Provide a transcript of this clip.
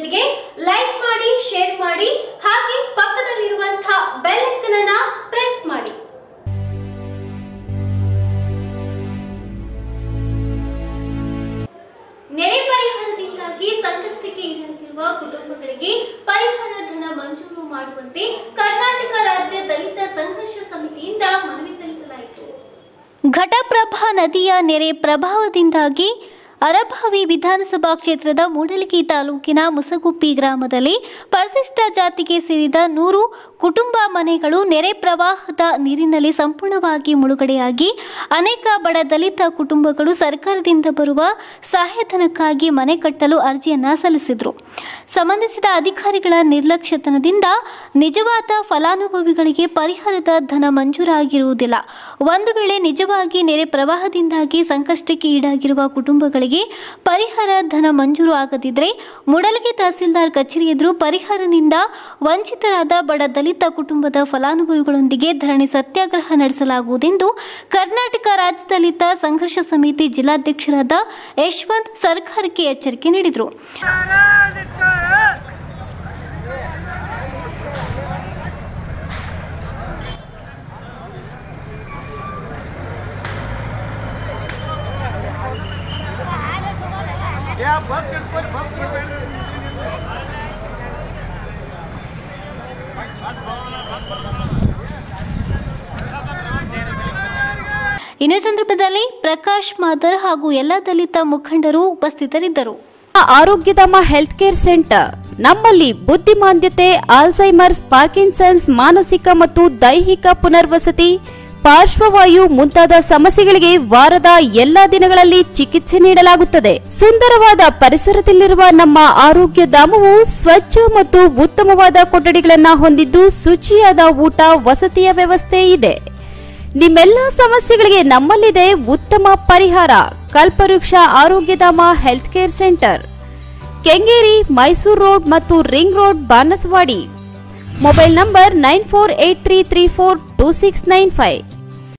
ಜೊತೆಗೆ ಲೈಕ್ ಮಾಡಿ ಶೇರ್ ಮಾಡಿ ಹಾಗೆ ಪಕ್ಕದಲ್ಲಿರುವಂತಹ ಬೆಲ್ ಐಕನ್ ಅನ್ನ ಪ್ರೆಸ್ ಮಾಡಿ ನೆರೆ ಪರಿಹಾರದಿಂದಾಗಿ ಸಂಕಷ್ಟಕ್ಕೆ ಈಡಾಗಿರುವ ಕುಟುಂಬಗಳಿಗೆ ಪರಿಹಾರ ಧನ ಮಂಜೂರು ಮಾಡುವಂತೆ ಕರ್ನಾಟಕ ರಾಜ್ಯ ದಲಿತ ಸಂಘರ್ಷ ಸಮಿತಿಯಿಂದ ಮನವಿ ಸಲ್ಲಿಸಲಾಯಿತು ಘಟಪ್ರಭಾ ನದಿಯ ನೆರೆ ಪ್ರಭಾವದಿಂದಾಗಿ ಅರಭಾವಿ ವಿಧಾನಸಭಾ ಕ್ಷೇತ್ರದ ಮೂಡಲಗಿ ತಾಲೂಕಿನ ಮುಸಗುಪ್ಪಿ ಗ್ರಾಮದಲ್ಲಿ ಪರಿಶಿಷ್ಟ ಜಾತಿಗೆ ಸೇರಿದ ನೂರು ಕುಟುಂಬ ಮನೆಗಳು ನೆರೆ ಪ್ರವಾಹದ ನೀರಿನಲ್ಲಿ ಸಂಪೂರ್ಣವಾಗಿ ಮುಳುಗಡೆಯಾಗಿ ಅನೇಕ ಬಡ ದಲಿತ ಕುಟುಂಬಗಳು ಸರ್ಕಾರದಿಂದ ಬರುವ ಸಹಾಯಧನಕ್ಕಾಗಿ ಮನೆ ಕಟ್ಟಲು ಅರ್ಜಿಯನ್ನ ಸಲ್ಲಿಸಿದರು ಸಂಬಂಧಿಸಿದ ಅಧಿಕಾರಿಗಳ ನಿರ್ಲಕ್ಷ್ಯತನದಿಂದ ನಿಜವಾದ ಫಲಾನುಭವಿಗಳಿಗೆ ಪರಿಹಾರದ ಧನ ಮಂಜೂರಾಗಿರುವುದಿಲ್ಲ ಒಂದು ವೇಳೆ ನಿಜವಾಗಿ ನೆರೆ ಪ್ರವಾಹದಿಂದಾಗಿ ಸಂಕಷ್ಟಕ್ಕೆ ಈಡಾಗಿರುವ ಕುಟುಂಬಗಳಿಗೆ ಪರಿಹಾರ ಧನ ಮಂಜೂರು ಆಗದಿದ್ದರೆ ಮುಡಲಗಿ ತಹಸೀಲ್ದಾರ್ ಕಚೇರಿ ಎದುರು ಪರಿಹಾರದಿಂದ ವಂಚಿತರಾದ ಬಡ ದಲಿತ ಕುಟುಂಬದ ಫಲಾನುಭವಿಗಳೊಂದಿಗೆ ಧರಣಿ ಸತ್ಯಾಗ್ರಹ ನಡೆಸಲಾಗುವುದೆಂದು ಕರ್ನಾಟಕ ರಾಜ್ಯ ದಲಿತ ಸಂಘರ್ಷ ಸಮಿತಿ ಜಿಲ್ಲಾಧ್ಯಕ್ಷರಾದ ಯಶವಂತ್ ಸರ್ಕಾರಕ್ಕೆ ಎಚ್ಚರಿಕೆ ನೀಡಿದರು ಯಾ ಬಸ್ ಹಿಡ್ಕೊಂಡು ಬಸ್ ಬಿಡ್ಬೇಡ್ರಿ ಇನ್ನು ಈ ಸಂದರ್ಭದಲ್ಲಿ ಪ್ರಕಾಶ್ ಮಾದರ್ ಹಾಗೂ ಎಲ್ಲ ದಲಿತ ಮುಖಂಡರು ಉಪಸ್ಥಿತರಿದ್ದರು ಆರೋಗ್ಯಧಾಮ ಹೆಲ್ತ್ ಕೇರ್ ಸೆಂಟರ್ ನಮ್ಮಲ್ಲಿ ಬುದ್ಧಿಮಾಂದ್ಯತೆ ಆಲ್ಝೈಮರ್ಸ್ ಪಾರ್ಕಿನ್ಸನ್ಸ್ ಮಾನಸಿಕ ಮತ್ತು ದೈಹಿಕ ಪುನರ್ವಸತಿ ಪಾರ್ಶ್ವವಾಯು ಮುಂತಾದ ಸಮಸ್ಯೆಗಳಿಗೆ ವಾರದ ಎಲ್ಲಾ ದಿನಗಳಲ್ಲಿ ಚಿಕಿತ್ಸೆ ನೀಡಲಾಗುತ್ತದೆ ಸುಂದರವಾದ ಪರಿಸರದಲ್ಲಿರುವ ನಮ್ಮ ಆರೋಗ್ಯ ಧಾಮವು ಸ್ವಚ್ಛ ಮತ್ತು ಉತ್ತಮವಾದ ಕೊಠಡಿಗಳನ್ನ ಹೊಂದಿದ್ದು ಶುಚಿಯಾದ ಊಟ ವಸತಿಯ ವ್ಯವಸ್ಥೆ ಇದೆ ನಿಮ್ಮೆಲ್ಲ ಸಮಸ್ಯೆಗಳಿಗೆ ನಮ್ಮಲ್ಲಿದೆ ಉತ್ತಮ ಪರಿಹಾರ Kalpavriksha Arogyadhama health care centre Kengeri Mysuru road ಮತ್ತು ring road Banaswadi mobile number nine four eight three three four two six nine five